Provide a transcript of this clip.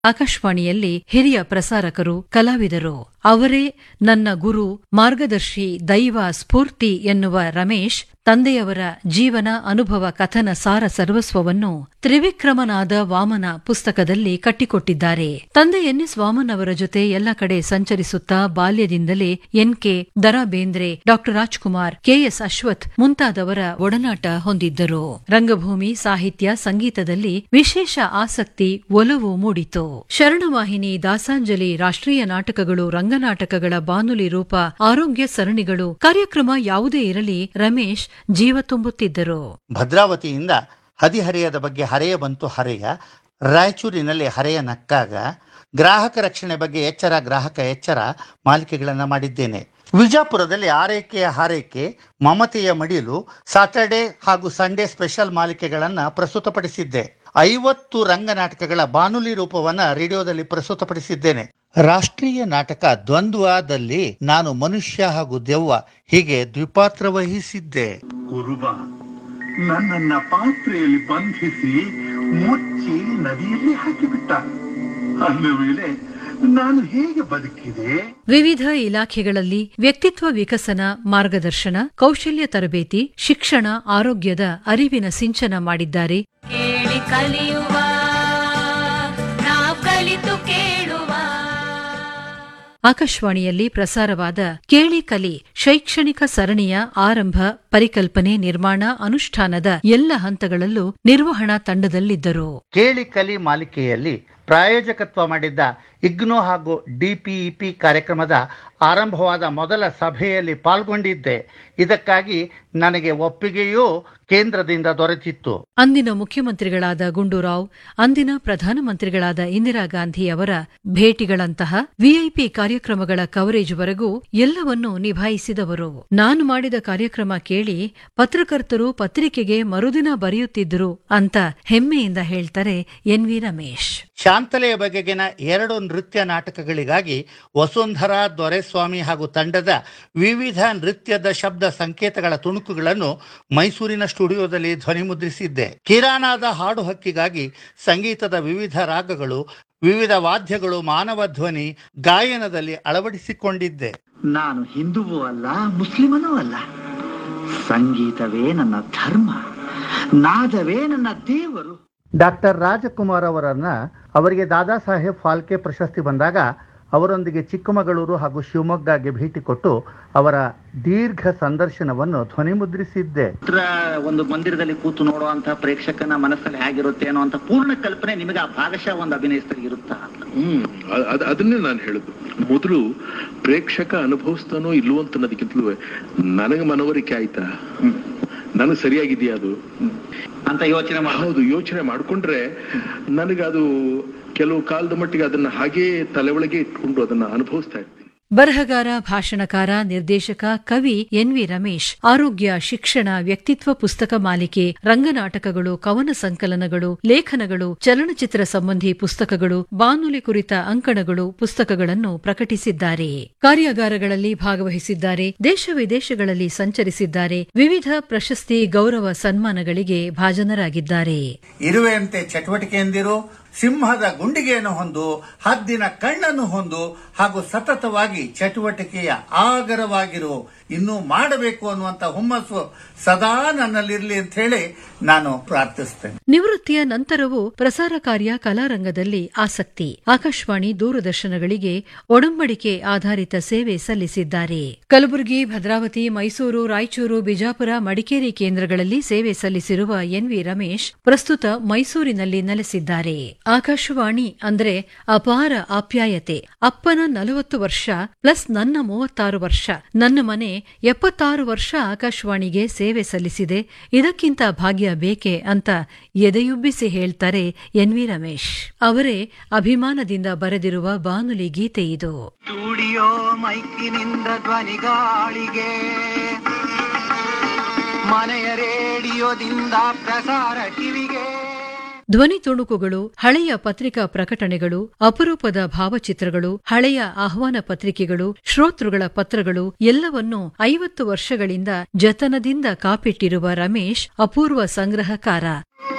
ಆಕಾಶವಾಣಿಯಲ್ಲಿ ಹಿರಿಯ ಪ್ರಸಾರಕರು ಕಲಾವಿದರು ಅವರೇ ನನ್ನ ಗುರು ಮಾರ್ಗದರ್ಶಿ ದೈವ ಸ್ಫೂರ್ತಿ ಎನ್ನುವ ರಮೇಶ್ ತಂದೆಯವರ ಜೀವನ ಅನುಭವ ಕಥನ ಸಾರ ಸರ್ವಸ್ವವನ್ನು ತ್ರಿವಿಕ್ರಮನಾದ ವಾಮನ ಪುಸ್ತಕದಲ್ಲಿ ಕಟ್ಟಿಕೊಟ್ಟಿದ್ದಾರೆ ತಂದೆ ಎನ್ ಎಸ್ ವಾಮನ್ ಅವರ ಜೊತೆ ಎಲ್ಲ ಕಡೆ ಸಂಚರಿಸುತ್ತಾ ಬಾಲ್ಯದಿಂದಲೇ N K Da Ra Bendre doctor Rajkumar K S Ashwath ಮುಂತಾದವರ ಒಡನಾಟ ಹೊಂದಿದ್ದರು ರಂಗಭೂಮಿ ಸಾಹಿತ್ಯ ಸಂಗೀತದಲ್ಲಿ ವಿಶೇಷ ಆಸಕ್ತಿ ಒಲವು ಮೂಡಿತು ಶರಣವಾಹಿನಿ ದಾಸಾಂಜಲಿ ರಾಷ್ಟ್ರೀಯ ನಾಟಕಗಳು ರಂಗನಾಟಕಗಳ ಬಾನುಲಿ ರೂಪ ಆರೋಗ್ಯ ಸರಣಿಗಳು ಕಾರ್ಯಕ್ರಮ ಯಾವುದೇ ಇರಲಿ ರಮೇಶ್ ಜೀವ ತುಂಬುತ್ತಿದ್ದರು ಭದ್ರಾವತಿಯಿಂದ ಹದಿಹರೆಯದ ಬಗ್ಗೆ ಹರೆಯ ಬಂತು ಹರೆಯ ರಾಯಚೂರಿನಲ್ಲಿ ಹರೆಯ ನಕ್ಕಾಗ ಗ್ರಾಹಕ ರಕ್ಷಣೆ ಬಗ್ಗೆ ಎಚ್ಚರ ಗ್ರಾಹಕ ಎಚ್ಚರ ಮಾಲಿಕೆಗಳನ್ನು ಮಾಡಿದ್ದೇನೆ ವಿಜಾಪುರದಲ್ಲಿ ಆರೈಕೆಯ ಹಾರೈಕೆ ಮಮತೆಯ ಮಡಿಲು ಸಾಟರ್ಡೆ ಹಾಗೂ ಸಂಡೇ ಸ್ಪೆಷಲ್ ಮಾಲಿಕೆಗಳನ್ನು ಪ್ರಸ್ತುತಪಡಿಸಿದ್ದೆ ಐವತ್ತು ರಂಗನಾಟಕಗಳ ಬಾನುಲಿ ರೂಪವನ್ನ ರೇಡಿಯೋದಲ್ಲಿ ಪ್ರಸ್ತುತಪಡಿಸಿದ್ದೇನೆ ರಾಷ್ಟ್ರೀಯ ನಾಟಕ ದ್ವಂದ್ವದಲ್ಲಿ ನಾನು ಮನುಷ್ಯ ಹಾಗೂ ದೆವ್ವ ಹೀಗೆ ದ್ವಿಪಾತ್ರ ವಹಿಸಿದ್ದೆ ಕುರುಬ ನನ್ನನ್ನ ಪಾತ್ರೆಯಲ್ಲಿ ಬಂಧಿಸಿ ಮುಚ್ಚಿ ನದಿಯಲ್ಲಿ ಹಾಕಿಬಿಟ್ಟ ಅಂದ ಮೇಲೆ ನಾನು ಹೇಗೆ ಬದುಕಿದೆ ವಿವಿಧ ಇಲಾಖೆಗಳಲ್ಲಿ ವ್ಯಕ್ತಿತ್ವ ವಿಕಸನ ಮಾರ್ಗದರ್ಶನ ಕೌಶಲ್ಯ ತರಬೇತಿ ಶಿಕ್ಷಣ ಆರೋಗ್ಯದ ಅರಿವಿನ ಸಿಂಚನ ಮಾಡಿದ್ದಾರೆ ಕೇಳಿ ಕಲಿಯುವ ನಾವು ಕಲಿತು ಕೇಳುವ ಆಕಾಶವಾಣಿಯಲ್ಲಿ ಪ್ರಸಾರವಾದ ಕೇಳಿ ಕಲಿ ಶೈಕ್ಷಣಿಕ ಸರಣಿಯ ಆರಂಭ ಪರಿಕಲ್ಪನೆ ನಿರ್ಮಾಣ ಅನುಷ್ಠಾನದ ಎಲ್ಲ ಹಂತಗಳಲ್ಲೂ ನಿರ್ವಹಣಾ ತಂಡದಲ್ಲಿದ್ದರು ಕೇಳಿ ಕಲಿ ಮಾಲಿಕೆಯಲ್ಲಿ ಪ್ರಾಯೋಜಕತ್ವ ಮಾಡಿದ್ದ ಇಗ್ನೋ ಹಾಗೂ ಡಿಪಿಇಪಿ ಕಾರ್ಯಕ್ರಮದ ಆರಂಭವಾದ ಮೊದಲ ಸಭೆಯಲ್ಲಿ ಪಾಲ್ಗೊಂಡಿದ್ದೆ ಇದಕ್ಕಾಗಿ ನನಗೆ ಒಪ್ಪಿಗೆಯೂ ಕೇಂದ್ರದಿಂದ ದೊರೆತಿತ್ತು ಅಂದಿನ ಮುಖ್ಯಮಂತ್ರಿಗಳಾದ ಗುಂಡೂರಾವ್ ಅಂದಿನ ಪ್ರಧಾನಮಂತ್ರಿಗಳಾದ ಇಂದಿರಾ ಗಾಂಧಿ ಅವರ ಭೇಟಿಗಳಂತಹ ವಿಐಪಿ ಕಾರ್ಯಕ್ರಮಗಳ ಕವರೇಜ್ವರೆಗೂ ಎಲ್ಲವನ್ನೂ ನಿಭಾಯಿಸಿದವರು ನಾನು ಮಾಡಿದ ಕಾರ್ಯಕ್ರಮ ಕೇಳಿ ಪತ್ರಕರ್ತರು ಪತ್ರಿಕೆಗೆ ಮರುದಿನ ಬರೆಯುತ್ತಿದ್ದರು ಅಂತ ಹೆಮ್ಮೆಯಿಂದ ಹೇಳ್ತಾರೆ ಎನ್ ವಿ ರಮೇಶ್ ಶಾಂತಲೆಯ ಬಗೆಗಿನ ಎರಡು ನೃತ್ಯ ನಾಟಕಗಳಿಗಾಗಿ ವಸುಂಧರಾ ದೊರೆಸ್ವಾಮಿ ಹಾಗೂ ತಂಡದ ವಿವಿಧ ನೃತ್ಯದ ಶಬ್ದ ಸಂಕೇತಗಳ ತುಣುಕುಗಳನ್ನು ಮೈಸೂರಿನ ಸ್ಟುಡಿಯೋದಲ್ಲಿ ಧ್ವನಿಮುದ್ರಿಸಿದ್ದೆ ಕಿರಾಣಾದ ಹಾಡು ಹಕ್ಕಿಗಾಗಿ ಸಂಗೀತದ ವಿವಿಧ ರಾಗಗಳು ವಿವಿಧ ವಾದ್ಯಗಳು ಮಾನವ ಧ್ವನಿ ಗಾಯನದಲ್ಲಿ ಅಳವಡಿಸಿಕೊಂಡಿದ್ದೆ ನಾನು ಹಿಂದುವೂ ಅಲ್ಲ ಮುಸ್ಲಿಮನೂ ಅಲ್ಲ ಸಂಗೀತವೇ ನನ್ನ ಧರ್ಮ ನಾದವೇ ನನ್ನ ದೇವರು ಡಾಕ್ಟರ್ ರಾಜಕುಮಾರ್ ಅವರನ್ನ ಅವರಿಗೆ ದಾದಾ ಸಾಹೇಬ್ ಫಾಲ್ಕೆ ಪ್ರಶಸ್ತಿ ಬಂದಾಗ ಅವರೊಂದಿಗೆ ಚಿಕ್ಕಮಗಳೂರು ಹಾಗೂ ಶಿವಮೊಗ್ಗಗೆ ಭೇಟಿ ಕೊಟ್ಟು ಅವರ ದೀರ್ಘ ಸಂದರ್ಶನವನ್ನು ಧ್ವನಿಮುದ್ರಿಸಿದ್ದೆ ಹತ್ರ ಒಂದು ಮಂದಿರದಲ್ಲಿ ಕೂತು ನೋಡುವಂತಹ ಪ್ರೇಕ್ಷಕನ ಮನಸ್ಸಲ್ಲಿ ಹೇಗಿರುತ್ತೆ ಅನ್ನೋ ಅಂತ ಪೂರ್ಣ ಕಲ್ಪನೆ ನಿಮಗೆ ಆ ಭಾಗಶಃ ಒಂದು ಅಭಿನಯಿಸ್ತರಿಗೆ ಇರುತ್ತಾ ಅಂತ ಹ್ಮ್ ಅದ್- ಅದ್- ಅದನ್ನೇ ನಾನು ಹೇಳುದು ಮೊದಲು ಪ್ರೇಕ್ಷಕ ಅನುಭವಿಸ್ತಾನೋ ಇಲ್ವೋ ಅಂತ ಅನ್ನೋದಕ್ಕಿಂತಲೂ ನನಗೆ ಮನವರಿಕೆ ಆಯ್ತಾ ನನಗೆ ಸರಿಯಾಗಿದೆಯಾ ಅದು ಅಂತ ಯೋಚನೆ ಮಾಡಿ ಹೌದು ಯೋಚನೆ ಮಾಡ್ಕೊಂಡ್ರೆ ನನಗದು ಕೆಲವು ಕಾಲದ ಮಟ್ಟಿಗೆ ಅದನ್ನ ಹಾಗೇ ತಲೆ ಒಳಗೆ ಇಟ್ಕೊಂಡು ಅದನ್ನ ಅನುಭವಿಸ್ತಾ ಇರ್ತೀನಿ ಬರಹಗಾರ ಭಾಷಣಕಾರ ನಿರ್ದೇಶಕ ಕವಿ ಎನ್ ವಿ ರಮೇಶ್ ಆರೋಗ್ಯ ಶಿಕ್ಷಣ ವ್ಯಕ್ತಿತ್ವ ಪುಸ್ತಕ ಮಾಲಿಕೆ ರಂಗನಾಟಕಗಳು ಕವನ ಸಂಕಲನಗಳು ಲೇಖನಗಳು ಚಲನಚಿತ್ರ ಸಂಬಂಧಿ ಪುಸ್ತಕಗಳು ಬಾನುಲಿ ಕುರಿತ ಅಂಕಣಗಳು ಪುಸ್ತಕಗಳನ್ನು ಪ್ರಕಟಿಸಿದ್ದಾರೆ ಕಾರ್ಯಾಗಾರಗಳಲ್ಲಿ ಭಾಗವಹಿಸಿದ್ದಾರೆ ದೇಶ ವಿದೇಶಗಳಲ್ಲಿ ಸಂಚರಿಸಿದ್ದಾರೆ ವಿವಿಧ ಪ್ರಶಸ್ತಿ ಗೌರವ ಸನ್ಮಾನಗಳಿಗೆ ಭಾಜನರಾಗಿದ್ದಾರೆ ಇರುವೆಯಂತೆ ಚಟುವಟಿಕೆಯಂದಿರು ಸಿಂಹದ ಗುಂಡಿಗೆಯನ್ನು ಹೊಂದು ಹದ್ದಿನ ಕಣ್ಣನ್ನು ಹೊಂದು ಹಾಗೂ ಸತತವಾಗಿ ಚಟುವಟಿಕೆಯ ಆಗರವಾಗಿರು ಇನ್ನೂ ಮಾಡಬೇಕು ಅನ್ನುವಂತ ಹುಮ್ಮಸ್ಸು ಸದಾ ನನ್ನಲ್ಲಿರ್ಲಿ ಅಂತ ಹೇಳಿ ನಾನು ಪ್ರಾರ್ಥಿಸ್ತೇನೆ ನಿವೃತ್ತಿಯ ನಂತರವೂ ಪ್ರಸಾರ ಕಾರ್ಯ ಕಲಾರಂಗದಲ್ಲಿ ಆಸಕ್ತಿ ಆಕಾಶವಾಣಿ ದೂರದರ್ಶನಗಳಿಗೆ ಒಡಂಬಡಿಕೆ ಆಧಾರಿತ ಸೇವೆ ಸಲ್ಲಿಸಿದ್ದಾರೆ ಕಲಬುರಗಿ ಭದ್ರಾವತಿ ಮೈಸೂರು ರಾಯಚೂರು ಬಿಜಾಪುರ ಮಡಿಕೇರಿ ಕೇಂದ್ರಗಳಲ್ಲಿ ಸೇವೆ ಸಲ್ಲಿಸಿರುವ ಎನ್ ವಿ ರಮೇಶ್ ಪ್ರಸ್ತುತ ಮೈಸೂರಿನಲ್ಲಿ ನೆಲೆಸಿದ್ದಾರೆ ಆಕಾಶವಾಣಿ ಅಂದ್ರೆ ಅಪಾರ ಆಪ್ಯಾಯತೆ ಅಪ್ಪನ ನಲವತ್ತು ವರ್ಷ ಪ್ಲಸ್ ನನ್ನ ಮೂವತ್ತಾರು ವರ್ಷ ನನ್ನ ಮನೆ ಎಪ್ಪತ್ತಾರು ವರ್ಷ ಆಕಾಶವಾಣಿಗೆ ಸೇವೆ ಸಲ್ಲಿಸಿದೆ ಇದಕ್ಕಿಂತ ಭಾಗ್ಯ ಬೇಕೆ ಅಂತ ಎದೆಯುಬ್ಬಿಸಿ ಹೇಳ್ತಾರೆ ಎನ್ ವಿ ರಮೇಶ್ ಅವರೇ ಅಭಿಮಾನದಿಂದ ಬರೆದಿರುವ ಬಾನುಲಿ ಗೀತೆ ಇದು ಸ್ಟುಡಿಯೋ ಮೈಕಿನಿಂದ ಧ್ವನಿಗಾಳಿಗೆ ಮನೆಯ ರೇಡಿಯೋದಿಂದ ಪ್ರಸಾರ ಕಿವಿಗೆ ಧ್ವನಿ ತುಣುಕುಗಳು ಹಳೆಯ ಪತ್ರಿಕಾ ಪ್ರಕಟಣೆಗಳು ಅಪರೂಪದ ಭಾವಚಿತ್ರಗಳು ಹಳೆಯ ಆಹ್ವಾನ ಪತ್ರಿಕೆಗಳು ಶ್ರೋತೃಗಳ ಪತ್ರಗಳು ಎಲ್ಲವನ್ನೂ ಐವತ್ತು ವರ್ಷಗಳಿಂದ ಜತನದಿಂದ ಕಾಪಿಟ್ಟಿರುವ ರಮೇಶ್ ಅಪೂರ್ವ ಸಂಗ್ರಹಕಾರ